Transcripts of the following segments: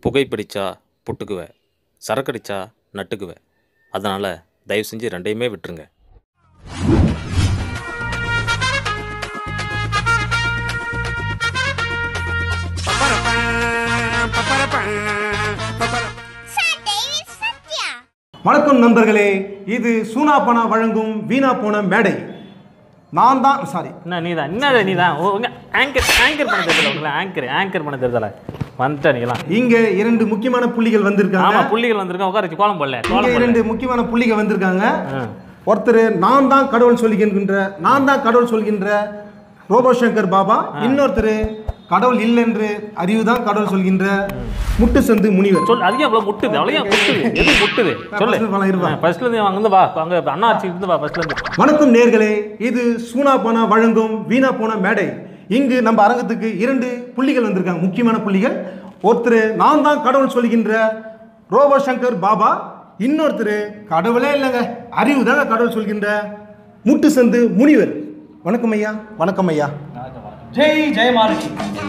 புகைப்பிடிச்சா புட்டுக்குவ சரக்கடிச்சா நட்டுக்குவ அதனால் தயவு செஞ்சு ரெண்டையுமே விட்டுருங்க வணக்கம் நண்பர்களே இது சூனா பணா வழங்கும் வீணா போன மேடை நான் தான் சாரி என்ன நீ தான் என்ன நீ தான் ஆங்கர் ஆங்கர் பண்ண தெரியல உங்களை ஆங்கர் ஆங்கர் பண்ண தெரியல வந்துட்ட நீங்களாம் இங்க இரண்டு முக்கியமான புள்ளிகள் வந்திருக்காங்க ஆமா புள்ளிகள் வந்திருக்கோம் உட்கார வச்சு கோலம் போடல இங்க கோலம் போடல இரண்டு முக்கியமான புள்ளிகள் வந்திருக்காங்க ஆ. ஒருத்தர் நான் தான் கடவுள் சொல்கின்ற நான் தான் கடவுள் சொல்கின்ற ரோபோ சங்கர் பாபா இன்னொருத்தர் கடவுள் இல்லைன்று அறிவு தான் கடவுள் சொல்கின்ற முட்டு சந்து முனிவர் சொல் அதிகம் அவ்வளோ முட்டுது அவ்வளோ முட்டுது எது முட்டுது சொல்லு first பணம் இருப்பா. ஃபர்ஸ்ட்ல இருந்து அங்க இருந்து வா அங்க அண்ணா ஆட்சி இருந்து வா ஃபர்ஸ்ட்ல இருந்து வணக்கம் நேர்களே இது சூனா பணா வழங்கும் வீணா போன மேடை இங்கு நம்ம அரங்கத்துக்கு இரண்டு புள்ளிகள் வந்திருக்காங்க முக்கியமான புள்ளிகள் ஒருத்தர் நான் தான் கடவுள் சொல்கின்ற ரோபோ சங்கர் பாபா இன்னொருத்தர் கடவுளே இல்லைங்க அறிவு தாங்க கடவுள் சொல்கின்ற முட்டு சந்து முனிவர் வணக்கம் ஐயா வணக்கம் ஐயா ஜெய் ஜெயமாலினி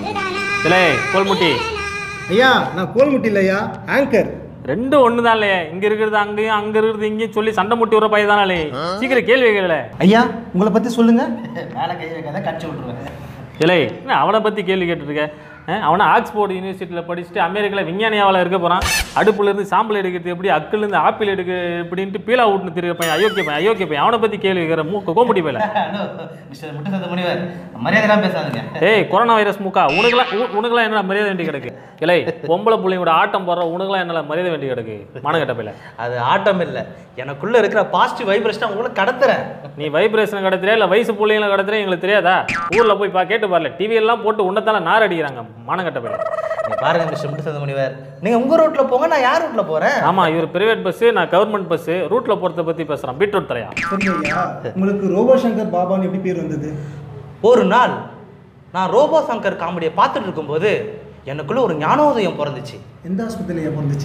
இல்லை கோல்முட்டி ஐயா நான் கோல்முட்டி இல்லையா ஆங்கர் ரெண்டும் ஒன்று தான் இல்லையே இங்க இருக்கிறது அங்கேயும் அங்க இருக்கிறது இங்கேயும் சொல்லி சண்டை முட்டி விடுற பையன் தானே சீக்கிரம் கேள்வி கேட்கல ஐயா உங்களை பத்தி சொல்லுங்க மேலே கை வைக்காத கடிச்சு விட்ருவேன் இல்லை என்ன அவனை பற்றி கேள்வி கேட்டுருக்க அஹ், அவனை ஆக்ஸ்போர்ட் யூனிவர்சிட்டியில் படிச்சுட்டு அமெரிக்காவில் விஞ்ஞானியாவில் இருக்க போகிறான் அடுப்புலேருந்து சாம்பல் எடுக்கிறது எப்படி அக்குலேருந்து ஆப்பிள் எடுக்க எப்படின்ட்டு பீலா விட்டுன்னு தெரிய பையன் அயோக்கிய பையன் அயோக்கிய பையன் அவனை பற்றி கேள்வி கேட்குற மூக்க கோமுடி பையில ஹலோ மிஸ்டர் முட்டுசந்த முனிவர் மரியாதைலாம் பேசாதுங்க ஏய் கொரோனா வைரஸ் மூக்கா உனக்குலாம் உ- உனக்குலாம் என்ன மரியாதை வேண்டி கிடக்கு இல்லை பொம்பளை பிள்ளைங்களோட ஆட்டம் போடுற உனக்குலாம் என்ன மரியாதை வேண்டி கிடக்கு மானகட்ட பையில அது ஆட்டம் இல்லை எனக்குள்ள இருக்கிற பாசிட்டிவ் வைப்ரேஷன் உங்களுக்கு கடத்துறேன் நீ வைப்ரேஷன் கடத்துறியா இல்லை வயசு பிள்ளைங்கள கடத்துறியா எங்களுக்கு தெரியாதா ஊரில் போய் பா கேட்டு பாருல டிவி எல்லாம் போட்டு உன்னத்தால நார் அடிக்கிறாங்க மானகட்ட பையில நீ பாருங்க மிஸ்டர் முட்டுசந்த முனிவர் நீங்க உங்க ரூட்ல போங்க நான் யார் ரூட்ல போறேன் ஆமா இவர் பிரைவேட் பஸ்ஸு நான் கவர்மெண்ட் பஸ்ஸு ரூட்ல போறத பத்தி பேசுறான் பீட்ரூட் தலையா சரி ஐயா உங்களுக்கு ரோபோ சங்கர் பாபான்னு எப்படி பேர் வந்தது ஒரு நாள் நான் ரோபோ சங்கர் காமெடியை பார்த்துட்டு இருக்கும்போது எனக்குள்ள ஒரு ஞானோதயம் பிறந்துச்சு எந்த ஆஸ்பத்திரியில் பிறந்துச்சு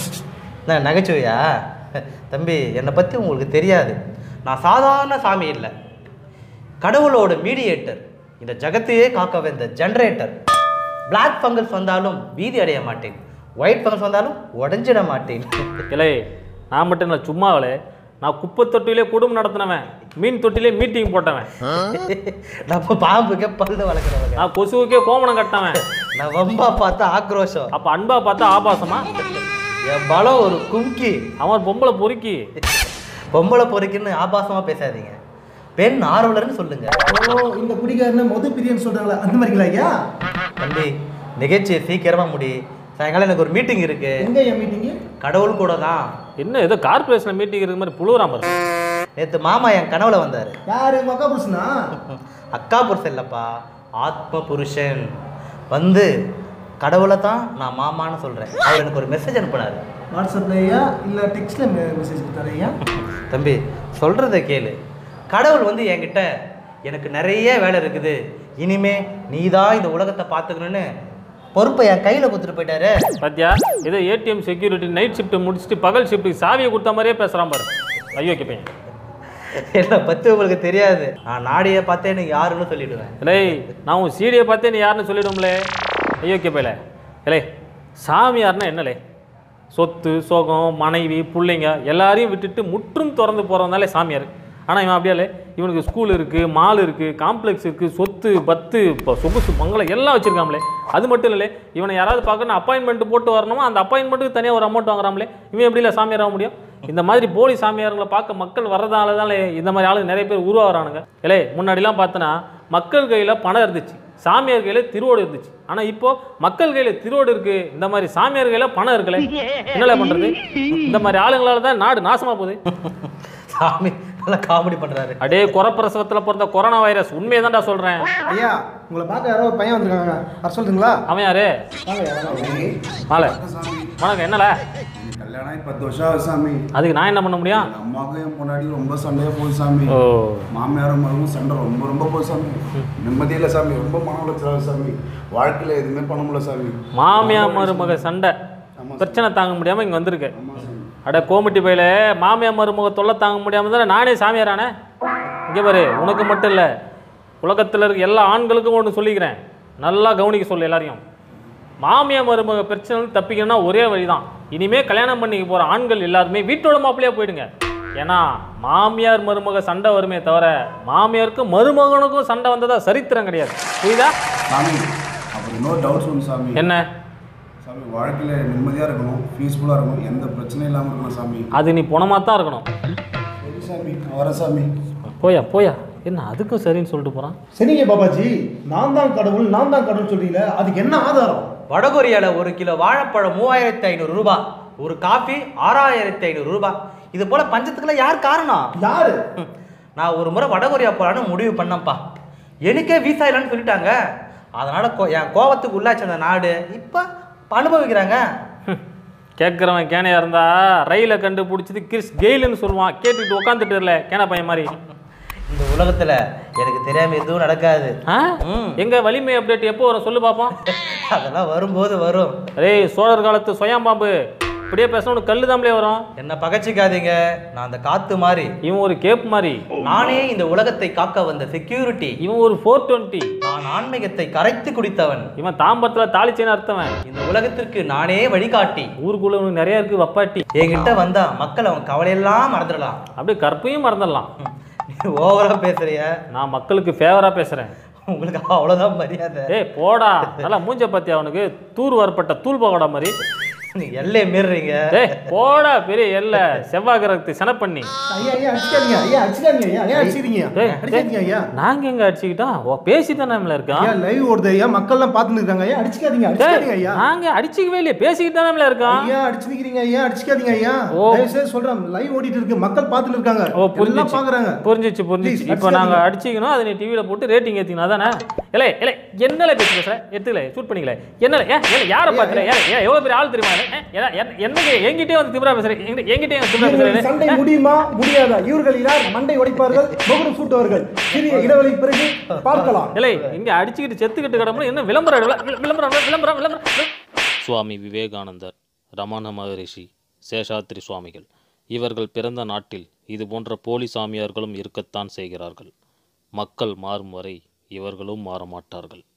நான் நகைச்சுவையா தம்பி என்னை பற்றி உங்களுக்கு தெரியாது நான் சாதாரண சாமி இல்லை கடவுளோட மீடியேட்டர் இந்த ஜகத்தையே காக்க வந்த ஜெனரேட்டர் பிளாக் ஃபங்கல்ஸ் வந்தாலும் பீதி அடைய மாட்டேன் ஒயிட் ஃபங்கல்ஸ் வந்தாலும் உடஞ்சிட மாட்டேன் இல்லை நான் மட்டும் இல்லை சும்மாவிலே நான் குப்பை தொட்டிலே குடும்பம் நடத்தினவன் மீன் தொட்டிலே மீட்டிங் போட்டவன் நம்ம பாம்புக்கே பல்லு வளர்க்குறவங்க நான் கொசுவுக்கே கோமணம் கட்டவன் நான் வம்பா பார்த்தா ஆக்ரோஷம் அப்ப அன்பா பார்த்தா ஆபாசமா என் பலம் ஒரு கும்கி அவன் பொம்பளை பொறுக்கி பொம்பளை பொறுக்கின்னு ஆபாசமா பேசாதீங்க பெண் ஆர்வலர்னு சொல்லுங்க ஓ இந்த குடிகாரன மொத பிரியன்னு சொல்றாங்களா அந்த மாதிரிங்களா ஐயா தம்பி நிகழ்ச்சியை சீக்கிரமா முடி சாயங்காலம் எனக்கு ஒரு மீட்டிங் இருக்கு எங்க ஐயா மீட்டிங்கு கடவுள் கூட தான் என்ன ஏதோ கார்பரேஷன் மீட்டிங் இருக்கிற மாதிரி புழுவுறான் பாரு நேத்து மாமா என் கனவுல வந்தாரு யாரு மக்கா புருஷனா அக்கா புருஷன் இல்லப்பா ஆத்ம புருஷன் வந்து கடவுளை தான் நான் மாமான்னு சொல்றேன் அவர் எனக்கு ஒரு மெசேஜ் அனுப்புனாரு வாட்ஸ்அப்ல ஐயா இல்ல டெக்ஸ்ட்ல மெசேஜ் கொடுத்தாரு ஐயா தம்பி சொல்றத கேளு கடவுள் வந்து என்கிட்ட எனக்கு நிறைய வேலை இருக்குது இனிமே நீ தான் இந்த உலகத்தை பார்த்துக்கணும்னு பொறுப்பை என் கையில கொடுத்துட்டு போயிட்டாரு பாத்தியா ஏதோ ஏடிஎம் செக்யூரிட்டி நைட் ஷிஃப்ட் முடிச்சுட்டு பகல் ஷிஃப்ட்டுக்கு சாவியை கொடுத்த மாதிரியே பேசுறான் பாரு ஐயோ பையன் என்னை பத்தி உங்களுக்கு தெரியாது நான் நாடியை பார்த்தே நீ யாருன்னு சொல்லிடுவேன் இல்லை நான் உன் சீடியை பார்த்தே நீ யாருன்னு சொல்லிடும்லே ஐயோ பையல இல்லை சாமியார்னா என்னலே சொத்து சோகம் மனைவி பிள்ளைங்க எல்லாரையும் விட்டுட்டு முற்றும் திறந்து போகிறதுனாலே சாமியார் ஆனால் இவன் அப்படியாலே இவனுக்கு ஸ்கூல் இருக்குது மால் இருக்குது காம்ப்ளெக்ஸ் இருக்குது சொத்து பத்து இப்போ சொகுசு பங்களம் எல்லாம் வச்சுருக்காமலே அது மட்டும் இல்லை இவனை யாராவது பார்க்கணும் அப்பாயின்மெண்ட் போட்டு வரணுமோ அந்த அப்பாயின்மெண்ட்டுக்கு தனியாக ஒரு அமௌண்ட் வாங்குறாமலே இவன் எப்படி இல்லை சாமியார் ஆக முடியும் இந்த மாதிரி போலி சாமியார்களை பார்க்க மக்கள் வர்றதால தான் இந்த மாதிரி ஆளுங்க நிறைய பேர் உருவாகிறானுங்க இல்லை முன்னாடிலாம் பார்த்தோன்னா மக்கள் கையில் பணம் இருந்துச்சு சாமியார் கையில் திருவோடு இருந்துச்சு ஆனால் இப்போ மக்கள் கையில் திருவோடு இருக்கு இந்த மாதிரி சாமியார் கையில் பணம் இருக்குல்ல என்னல பண்ணுறது இந்த மாதிரி ஆளுங்களால தான் நாடு நாசமாக போகுது சாமி நல்லா காமெடி பண்றாரு அடே குறப்பிரசவத்தில் பிறந்த கொரோனா வைரஸ் உண்மையை தான்டா சொல்கிறேன் ஐயா உங்களை பார்க்க யாரோ ஒரு பையன் வந்திருக்காங்க வர சொல்றீங்களா அவன் யாரு வாங்க ஐயா, வாங்க. மாலை வணக்கம் என்னல கல்யாணம் ஆகி பத்து வருஷம் ஆகுது சாமி அதுக்கு நான் என்ன பண்ண முடியும் எங்க அம்மாவுக்கும் என் பொண்டாடி ரொம்ப சண்டையா போகுது சாமி ஓ மாமியாரும் மருமகும் சண்டை ரொம்ப ரொம்ப போகுது சாமி நிம்மதி இல்லை சாமி ரொம்ப மன உளைச்சலாக சாமி வாழ்க்கையில எதுவுமே பண்ண முடியல சாமி மாமியா மருமக சண்டை பிரச்சனை தாங்க முடியாமல் இங்கே வந்திருக்கேன் ஆமா சாமி அட கோமிட்டி பையில மாமியா மருமக தொல்லை தாங்க முடியாமல் தானே நானே சாமியாரானே இங்கே பாரு உனக்கு மட்டும் இல்லை உலகத்தில் இருக்க எல்லா ஆண்களுக்கும் ஒன்று சொல்லிக்கிறேன் நல்லா கவனிக்க சொல்லு எல்லாரையும் மாமியார் மருமக பிரச்சனை தப்பிக்கணும்னா ஒரே வழிதான் இனிமே கல்யாணம் பண்ணிக்க போற ஆண்கள் எல்லாருமே வீட்டோட மாப்பிள்ளையா போயிடுங்க ஏன்னா மாமியார் மருமக சண்டை வருமே தவிர மாமியாருக்கும் மருமகனுக்கும் சண்டை வந்ததா சரித்திரம் கிடையாது புரியுதா சாமி அப்புறம் இன்னொரு டவுட்ஸ் ஒன்று சாமி என்ன சாமி வாழ்க்கையில் நிம்மதியாக இருக்கணும் பீஸ்ஃபுல்லாக இருக்கணும் எந்த பிரச்சனையும் இல்லாமல் இருக்கணும் சாமி அது நீ புணமா தான் இருக்கணும் சரி சாமி நான் வரேன் சாமி போயா போயா என்ன அதுக்கும் சரின்னு சொல்லிட்டு போறான் சரிங்க பாபாஜி நான் தான் கடவுள் நான் தான் கடவுள் சொல்றீங்களே அதுக்கு என்ன ஆதாரம் வடகொரியாவில் ஒரு கிலோ வாழைப்பழம் மூவாயிரத்தி ஐநூறு ரூபாய் ஒரு காஃபி ஆறாயிரத்தி ஐநூறு ரூபாய் இது போல பஞ்சத்துக்குள்ள யார் காரணம் யாரு ஹம், நான் ஒரு முறை வடகொரியா போகலான்னு முடிவு பண்ணேன்ப்பா எனக்கே வீசா இல்லைன்னு சொல்லிட்டாங்க அதனால கோ என் கோவத்துக்கு உள்ளாச்சு அந்த நாடு இப்போ அனுபவிக்கிறாங்க கேட்குறவன் கேனையா இருந்தா ரயிலை கண்டுபிடிச்சது கிறிஸ் கெயிலுன்னு சொல்லுவான் கேட்டுட்டு உட்காந்துட்டு இல்லை கேன பையன் மாதிரி இந்த உலகத்துல எனக்கு தெரியாம எதுவும் நடக்காது ஆ ம். எங்க வலிமை அப்டேட் எப்போ வரும் சொல்லு பார்ப்போம் அதெல்லாம் வரும்போது வரும் ஏய் சோழர் காலத்து சொயாம்பாம்பு இப்படியே பேசணும் உனக்கு கல்லு தாம்பளே வரும் என்ன பகச்சிக்காதீங்க நான் அந்த காத்து மாதிரி இவன் ஒரு கேப் மாதிரி நானே இந்த உலகத்தை காக்க வந்த செக்யூரிட்டி இவன் ஒரு ஃபோர் டுவெண்ட்டி நான் ஆன்மீகத்தை கரைத்து குடித்தவன் இவன் தாம்பரத்தில் தாளிச்சேன்னு அர்த்தவன் இந்த உலகத்திற்கு நானே வழிகாட்டி ஊருக்குள்ள உனக்கு நிறைய இருக்கு வப்பாட்டி என்கிட்ட வந்தா மக்கள் அவன் கவலையெல்லாம் மறந்துடலாம் அப்படியே கற்பையும் மறந்துடலாம் நீ ஓவரா பேசுறிய நான் மக்களுக்கு ஃபேவரா பேசுறேன் உங்களுக்கு அவ்வளவுதான் மரியாதை ஏய் போடா நல்லா மூஞ்ச பத்தி அவனுக்கு தூர் வரப்பட்ட தூள் பகோடா மாதிரி நீ எல்லையை மீறுறீங்க ஏய் போடா பெரிய எல்ல செவ்வாய் கிரகத்தை செனப்பண்ணி ஐயா ஐயா அடிச்சுக்காதீங்க ஐயா அடிச்சுக்காதீங்க ஐயா ஏன் அடிச்சுக்கிறீங்க ஏய், அடிக்காதீங்க ஐயா நாங்க எங்க அடிச்சுக்கிட்டோம் ஓ பேசிதான் நம்மள இருக்கான் ஐயா லைவ் ஓடுது ஐயா மக்கள்லாம் பார்த்துன்னு இருக்காங்க ஐயா அடிச்சுக்காதீங்க அடிச்சுக்காதீங்க ஐயா நாங்க அடிச்சுக்கவே இல்லையே பேசிக்கிட்டு தான் நம்மள இருக்கான் ஐயா அடிச்சுக்கிறீங்க ஐயா அடிச்சுக்காதீங்க ஐயா ஓ. தயவு செய்து சொல்றேன் லைவ் ஓடிட்டு இருக்கு மக்கள் பார்த்துட்டு இருக்காங்க ஓ எல்லாம் புரிஞ்சிச்சு பாக்குறாங்க புரிஞ்சிச்சு புரிஞ்சிச்சு Please, இப்போ நாங்க அடிச்சுக்காதீங்க. அடிச்சிக்கணும் அதை நீ டிவியில போட்டு ரேட்டிங் ஏத்திக்கணும் அதானே இல்லை இல்லை என்னல பேசி பேசுற எடுத்துக்கல ஷூட் பண்ணிக்கல என்னல ஏன் ஏன் யாரை பார்க்கல ஏன் ஏன் எவ்வளவு பெரிய ஆள் தெரியுமா ஏன், ஏன், என்- என்னங்க என்கிட்டயே வந்து திமிரா பேசுறேன் என்கிட்ட- என்கிட்டயே வந்து திமிரா இவர்கள் பேசுறேன் சண்டை முடியுமா முடியாதா இவர்கள் யார் மண்டை உடைப்பார்கள் முகடு சூட்டுவார்கள் சிறிய இடைவெளி பிறகு பார்க்கலாம் இல்லை இங்க அடிச்சுக்கிட்டு செத்துக்கிட்டு கிடம்பு என்ன விளம்பரம் விள- விளம்பரம் விளம்பரம் விளம்பரம் சுவாமி விவேகானந்தர் ரமண மகரிஷி சேஷாத்ரி சுவாமிகள் இவர்கள் பிறந்த நாட்டில் இது போன்ற போலி சாமியார்களும் இருக்கத்தான் செய்கிறார்கள் மக்கள் மாறும் வரை இவர்களும் மாற மாட்டார்கள்